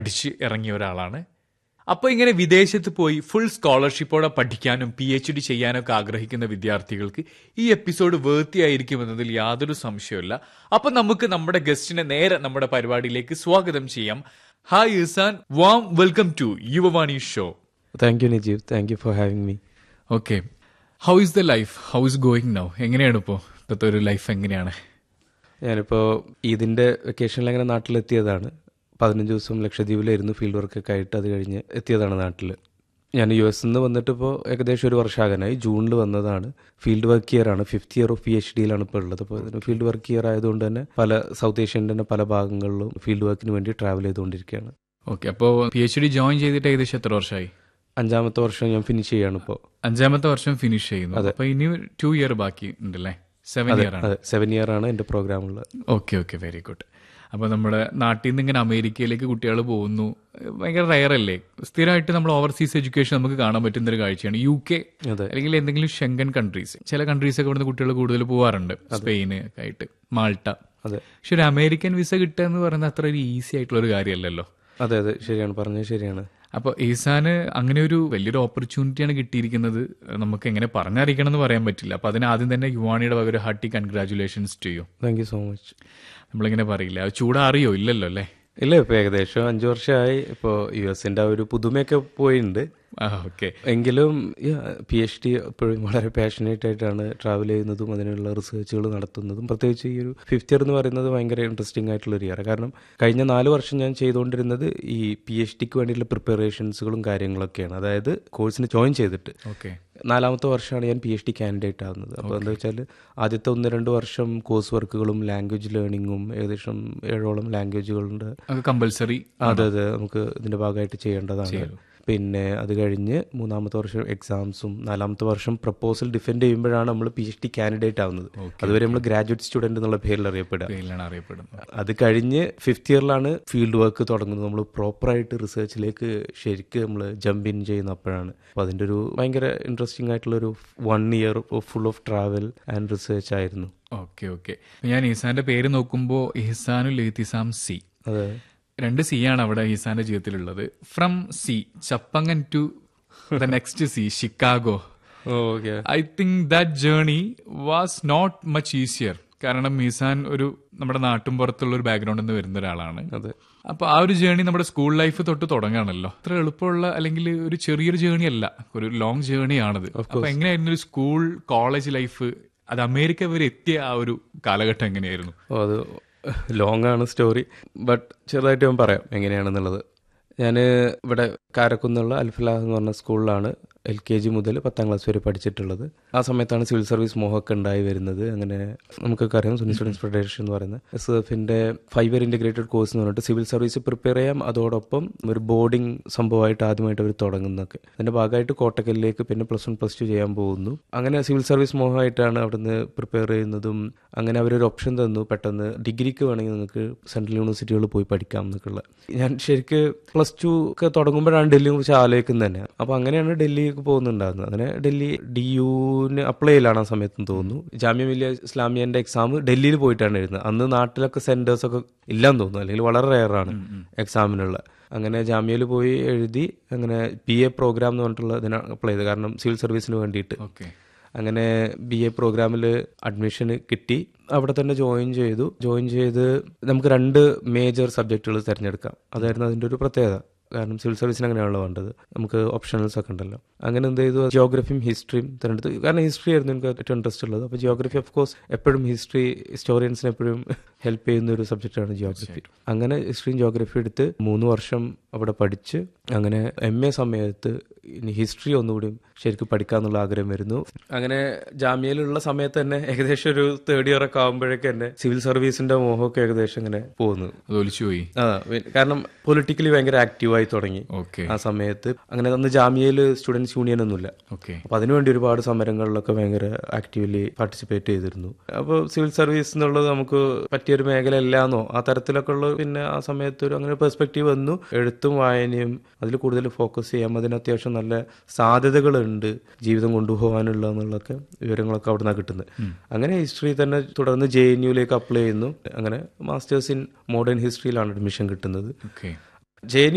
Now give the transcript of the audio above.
പഠിച്ച് ഇറങ്ങിയ ഒരാളാണ് അപ്പോൾ ഇങ്ങനെ വിദേശത്ത് പോയി ഫുൾ സ്കോളർഷിപ്പോടെ പഠിക്കാനും പി എച്ച് ഡി ചെയ്യാനൊക്കെ ആഗ്രഹിക്കുന്ന വിദ്യാർത്ഥികൾക്ക് ഈ എപ്പിസോഡ് വേർത്തിയായിരിക്കുമെന്നതിൽ യാതൊരു സംശയമില്ല അപ്പൊ നമുക്ക് നമ്മുടെ ഗസ്റ്റിനെ നേരെ നമ്മുടെ പരിപാടിയിലേക്ക് സ്വാഗതം ചെയ്യാം hi Isaan warm welcome to Yuvavani show thank you Nijeev thank you for having me okay how is the life how is going now എങ്ങനെയാണ് ഇപ്പോൾ ഇപ്പോഴത്തെ ഒരു ലൈഫ് എങ്ങനെയാണ് ഞാനിപ്പോൾ ഈദിൻ്റെ വെക്കേഷനിൽ അങ്ങനെ നാട്ടിലെത്തിയതാണ് പതിനഞ്ച് ദിവസം ലക്ഷദ്വീപിലായിരുന്നു ഫീൽഡ് വർക്കൊക്കെ ആയിട്ട് അത് കഴിഞ്ഞ് എത്തിയതാണ് നാട്ടിൽ ഞാൻ യു എസ് നിന്ന് വന്നിട്ട് ഇപ്പോൾ ഏകദേശം ഒരു വർഷമാകാനായി ജൂണിൽ വന്നതാണ് ഫീൽഡ് വർക്ക് ഇയർ ആണ് fifth year of P H ഡിയിലാണ് ഇപ്പോൾ ഉള്ളത് അപ്പോൾ ഇതിന് ഫീൽഡ് വർക്ക് ഇയർ ആയതുകൊണ്ട് തന്നെ പല സൗത്ത് ഏഷ്യൻ്റെ തന്നെ പല ഭാഗങ്ങളിലും ഫീൽഡ് വർക്കിന് വേണ്ടി ട്രാവൽ ചെയ്തുകൊണ്ടിരിക്കുകയാണ് ഓക്കെ അപ്പോൾ പി എച്ച് ഡി ജോയിൻ ചെയ്തിട്ട് ഏകദേശം എത്ര വർഷമായി അഞ്ചാമത്തെ വർഷം ഞാൻ ഫിനിഷ് ചെയ്യാണ് ഇപ്പോൾ അഞ്ചാമത്തെ വർഷം ഫിനിഷ് ചെയ്യുന്നു അപ്പൊ ഇനി ടു ഇയർ ബാക്കി ഉണ്ടല്ലേ സെവൻ ഇയർ ആണ് അതെ സെവൻ ഇയർ ആണ് എൻ്റെ പ്രോഗ്രാം ഉള്ളത് ഓക്കെ ഓക്കെ വെരി ഗുഡ് അപ്പൊ നമ്മുടെ നാട്ടിൽ നിന്ന് ഇങ്ങനെ അമേരിക്കയിലേക്ക് കുട്ടികൾ പോകുന്നു ഭയങ്കര റയർ അല്ലേ സ്ഥിരമായിട്ട് നമ്മൾ ഓവർസീസ് എഡ്യൂക്കേഷൻ നമുക്ക് കാണാൻ പറ്റുന്ന ഒരു കാഴ്ചയാണ് യു കെ അതെ. അല്ലെങ്കിൽ എന്തെങ്കിലും ഷെങ്കൻ കൺട്രീസ് ചില കൺട്രീസ് ഒക്കെ ഇവിടുന്ന് കുട്ടികൾ കൂടുതൽ പോവാറുണ്ട് സ്പെയിന് ഒക്കെ ആയിട്ട് മാൾട്ട അതെ പക്ഷെ ഒരു അമേരിക്കൻ വിസ കിട്ടുക എന്ന് പറയുന്നത് അത്ര ഒരു ഈസി ആയിട്ടുള്ള ഒരു കാര്യമല്ലല്ലോ അതെ അതെ ശരിയാണ് പറഞ്ഞത് ശരിയാണ് അപ്പോൾ ഈസാന് അങ്ങനെ ഒരു വലിയൊരു ഓപ്പർച്യൂണിറ്റിയാണ് കിട്ടിയിരിക്കുന്നത് നമുക്ക് എങ്ങനെ പറഞ്ഞറിയിക്കണം എന്ന് പറയാൻ പറ്റില്ല അപ്പോൾ അതിന് ആദ്യം തന്നെ യുവാണിയുടെ വക ഒരു ഹാർട്ടി കൺഗ്രാചുലേഷൻസ് ചെയ്യൂ താങ്ക് യു സോ മച്ച് നമ്മളിങ്ങനെ പറയില്ല അത് ചൂടാറിയോ ഇല്ലല്ലോ അല്ലേ ഇല്ല ഇപ്പൊ ഏകദേശം അഞ്ചു വർഷമായി ഇപ്പോൾ യു എസിന്റെ ആ ഒരു പുതുമയൊക്കെ പോയിട്ടുണ്ട് ആ ഓക്കെ എങ്കിലും പി എച്ച് ഡി എപ്പോഴും വളരെ പാഷനേറ്റ് ആയിട്ടാണ് ട്രാവൽ ചെയ്യുന്നതും അതിനുള്ള റിസർച്ചുകൾ നടത്തുന്നതും പ്രത്യേകിച്ച് ഈ ഒരു ഫിഫ്ത്ത് ഇയർ എന്ന് പറയുന്നത് ഭയങ്കര ഇൻട്രസ്റ്റിംഗ് ആയിട്ടുള്ള ഒരു ഇയർ കാരണം കഴിഞ്ഞ നാല് വർഷം ഞാൻ ചെയ്തുകൊണ്ടിരുന്നത് ഈ പി എച്ച് ഡിക്ക് വേണ്ടിയിട്ടുള്ള പ്രിപ്പറേഷൻസുകളും കാര്യങ്ങളൊക്കെയാണ് അതായത് കോഴ്സിന് ജോയിൻ ചെയ്തിട്ട് ഓക്കെ നാലാമത്തെ വർഷമാണ് ഞാൻ പി എച്ച് ഡി കാൻഡിഡേറ്റ് ആവുന്നത് അപ്പോൾ എന്താ വെച്ചാൽ ആദ്യത്തെ ഒന്ന് രണ്ട് വർഷം കോഴ്സ് വർക്കുകളും ലാംഗ്വേജ് ലേണിങ്ങും ഏകദേശം ഏഴോളം ലാംഗ്വേജുകളുണ്ട് അത് കമ്പൽസറി അതെ അതെ നമുക്ക് ഇതിന്റെ ഭാഗമായിട്ട് ചെയ്യേണ്ടതാണ് പിന്നെ അത് കഴിഞ്ഞ് മൂന്നാമത്തെ വർഷം എക്സാംസും നാലാമത്തെ വർഷം പ്രപ്പോസൽ ഡിഫെൻഡ് ചെയ്യുമ്പോഴാണ് നമ്മൾ പി എച്ച് ഡി കാൻഡിഡേറ്റ് ആവുന്നത് അതുവരെ നമ്മൾ ഗ്രാജുവേറ്റ് സ്റ്റുഡന്റ് എന്നുള്ള പേരിൽ അറിയപ്പെടുക പേരിലാണ് അറിയപ്പെടുന്നത് അത് കഴിഞ്ഞ് ഫിഫ്ത്ത് ഇയറിലാണ് ഫീൽഡ് വർക്ക് തുടങ്ങുന്നത് നമ്മൾ പ്രോപ്പറായിട്ട് റിസർച്ചിലേക്ക് ശരിക്ക് നമ്മൾ ജമ്പ് ഇൻ ചെയ്യുന്ന അപ്പോഴാണ് അപ്പോൾ അതിൻ്റെ ഒരു ഭയങ്കര ഇൻട്രസ്റ്റിംഗ് ആയിട്ടുള്ള ഒരു one year full of travel and research ആയിരുന്നു ഓക്കെ ഓക്കെ ഞാൻ ഈസാന്റെ പേര് നോക്കുമ്പോൾ ഇഹ്സാനു ലേത്തിസാം സി അതെ രണ്ട് സി ആണ് അവിടെ ഈസാന്റെ ജീവിതത്തിലുള്ളത് ഫ്രം സി ചപ്പങ്ങൻ to the next sea Chicago okay I think that journey was not much easier കാരണം മീസാൻ ഒരു നമ്മുടെ നാട്ടും പുറത്തുള്ള ഒരു ബാക്ക്ഗ്രൗണ്ടിൽ നിന്ന് വരുന്ന ഒരാളാണ് അതെ അപ്പൊ ആ ഒരു ജേണി നമ്മുടെ സ്കൂൾ ലൈഫ് തൊട്ട് തുടങ്ങാണല്ലോ അത്ര എളുപ്പമുള്ള അല്ലെങ്കിൽ ഒരു ചെറിയൊരു ജേണി അല്ല ഒരു ലോങ് ജേണി ആണത് അപ്പൊ എങ്ങനെയായിരുന്നു ഒരു സ്കൂൾ കോളേജ് ലൈഫ് അത് അമേരിക്ക വരെ എത്തിയ ആ ഒരു കാലഘട്ടം എങ്ങനെയായിരുന്നു ഓ അത് ലോങ് ആണ് സ്റ്റോറി ബട്ട് ചെറുതായിട്ട് ഞാൻ പറയാം എങ്ങനെയാണെന്നുള്ളത് ഞാൻ ഇവിടെ കാരക്കുന്നുള്ള അൽഫലാഹ് എന്ന് പറഞ്ഞ സ്കൂളിലാണ് എൽ കെ ജി മുതൽ പത്താം ക്ലാസ് വരെ പഠിച്ചിട്ടുള്ളത് ആ സമയത്താണ് സിവിൽ സർവീസ് മോഹമൊക്കെ ഉണ്ടായി വരുന്നത് അങ്ങനെ നമുക്കൊക്കെ അറിയാം സുനി സ്റ്റുഡൻസ് ഫെഡറേഷൻ എന്ന് പറയുന്ന എസ് എഫിന്റെ ഫൈവ് ഇയർ ഇന്റഗ്രേറ്റഡ് കോഴ്സ് എന്ന് പറഞ്ഞിട്ട് സിവിൽ സർവീസ് പ്രിപ്പയർ ചെയ്യാം അതോടൊപ്പം ഒരു ബോർഡിംഗ് സംഭവമായിട്ട് ആദ്യമായിട്ട് അവർ തുടങ്ങുന്നതൊക്കെ അതിന്റെ ഭാഗമായിട്ട് കോട്ടക്കലിലേക്ക് പിന്നെ പ്ലസ് വൺ പ്ലസ് ടു ചെയ്യാൻ പോകുന്നു അങ്ങനെ സിവിൽ സർവീസ് മോഹമായിട്ടാണ് അവിടുന്ന് പ്രിപ്പയർ ചെയ്യുന്നതും അങ്ങനെ അവരൊരു ഓപ്ഷൻ തന്നു പെട്ടെന്ന് ഡിഗ്രിക്ക് വേണമെങ്കിൽ നിങ്ങൾക്ക് സെൻട്രൽ യൂണിവേഴ്സിറ്റികളിൽ പോയി പഠിക്കാം എന്നൊക്കെയുള്ള ഞാൻ ശരിക്ക് പ്ലസ് ടു ഒക്കെ തുടങ്ങുമ്പോഴാണ് ഡൽഹിയെ കുറിച്ച് ആലോചിക്കുന്നത് തന്നെ അപ്പോൾ അങ്ങനെയാണ് ഡൽഹിക്ക് പോകുന്നുണ്ടായിരുന്നത് അങ്ങനെ ഡൽഹി ഡി യുവിന് അപ്ലൈ ചെയ്യലാണ് ആ സമയത്തും തോന്നുന്നു ജാമ്യ മില്ലിയ ഇസ്ലാമിയന്റെ എക്സാം ഡൽഹിയിൽ പോയിട്ടാണ് എഴുതുന്നത് അന്ന് നാട്ടിലൊക്കെ സെന്റേഴ്സ് ഒക്കെ ഇല്ലാന്ന് തോന്നുന്നു അല്ലെങ്കിൽ വളരെ റെയറാണ് എക്സാമിനുള്ള അങ്ങനെ ജാമ്യയിൽ പോയി എഴുതി അങ്ങനെ ബി എ പ്രോഗ്രാം എന്ന് പറഞ്ഞിട്ടുള്ള ഇതിന് അപ്ലൈ ചെയ്ത് കാരണം സിവിൽ സർവീസിന് വേണ്ടിയിട്ട് ഓക്കെ അങ്ങനെ ബി എ പ്രോഗ്രാമിൽ അഡ്മിഷൻ കിട്ടി അവിടെ തന്നെ ജോയിൻ ചെയ്തു ജോയിൻ ചെയ്ത് നമുക്ക് രണ്ട് മേജർ സബ്ജക്റ്റുകൾ തിരഞ്ഞെടുക്കാം അതായിരുന്നു അതിൻ്റെ ഒരു പ്രത്യേകത കാരണം സിവിൽ സർവീസിന് അങ്ങനെയാണല്ലോ വേണ്ടത് നമുക്ക് ഓപ്ഷണൽസ് ഒക്കെ ഉണ്ടല്ലോ അങ്ങനെ എന്ത് ചെയ്തു ജിയോഗ്രഫിയും ഹിസ്റ്ററിയും തിരഞ്ഞെടുത്തു കാരണം ഹിസ്റ്ററി ആയിരുന്നു എനിക്ക് ഏറ്റവും ഇൻട്രസ്റ്റ് ഉള്ളത് അപ്പോൾ ജിയോഗ്രഫി ഓഫ് കോഴ്സ് എപ്പോഴും ഹിസ്റ്ററി ഹിസ്റ്റോറിയൻസിന് എപ്പോഴും ഹെൽപ്പ് ചെയ്യുന്ന ഒരു സബ്ജക്റ്റാണ് ജിയോഗ്രഫി അങ്ങനെ ഹിസ്റ്ററിയും ജിയോഗ്രഫി എടുത്ത് മൂന്ന് വർഷം അവിടെ പഠിച്ച് അങ്ങനെ എം എ സമയത്ത് ഇനി ഹിസ്റ്ററി ഒന്നുകൂടി ശരിക്കും പഠിക്കാന്നുള്ള ആഗ്രഹം വരുന്നു അങ്ങനെ ജാമ്യയിലുള്ള സമയത്ത് തന്നെ ഏകദേശം ഒരു തേർഡ് ഇയർ ഒക്കെ ആകുമ്പോഴേക്ക് തന്നെ സിവിൽ സർവീസിന്റെ മോഹമൊക്കെ ഏകദേശം ഇങ്ങനെ പോകുന്നു അത് ഒലിച്ചുപോയി ആ വി- കാരണം പൊളിറ്റിക്കലി ഭയങ്കര ആക്റ്റീവായി തുടങ്ങി ഓക്കെ ആ സമയത്ത് അങ്ങനെ അന്ന് ജാമ്യയിൽ സ്റ്റുഡൻസ് യൂണിയൻ ഒന്നുമില്ല ഓക്കെ അപ്പൊ അതിനുവേണ്ടി ഒരുപാട് സമരങ്ങളിലൊക്കെ ഭയങ്കര ആക്റ്റീവ്ലി പാർട്ടിസിപ്പേറ്റ് ചെയ്തിരുന്നു അപ്പോൾ സിവിൽ സർവീസ് എന്നുള്ളത് നമുക്ക് പറ്റിയൊരു മേഖല അല്ലാന്നോ ആ തരത്തിലൊക്കെ ഉള്ള പിന്നെ ആ സമയത്ത് ഒരു അങ്ങനെ പെർസ്പെക്റ്റീവ് വന്നു എഴുത്തും വായനയും അതിൽ കൂടുതൽ ഫോക്കസ് ചെയ്യാം അതിന് അത്യാവശ്യം നല്ല സാധ്യതകളുണ്ട് ജീവിതം കൊണ്ടുപോകാനുള്ള എന്നുള്ളൊക്കെ വിവരങ്ങളൊക്കെ അവിടെ നിന്നാണ് കിട്ടുന്നത് അങ്ങനെ ഹിസ്റ്ററി തന്നെ തുടർന്ന് ജെ എൻ യുയിലേക്ക് അപ്ലൈ ചെയ്യുന്നു അങ്ങനെ മാസ്റ്റേഴ്സ് ഇൻ മോഡേൺ ഹിസ്റ്ററിയിലാണ് അഡ്മിഷൻ കിട്ടുന്നത് ഓക്കെ ജെ എൻ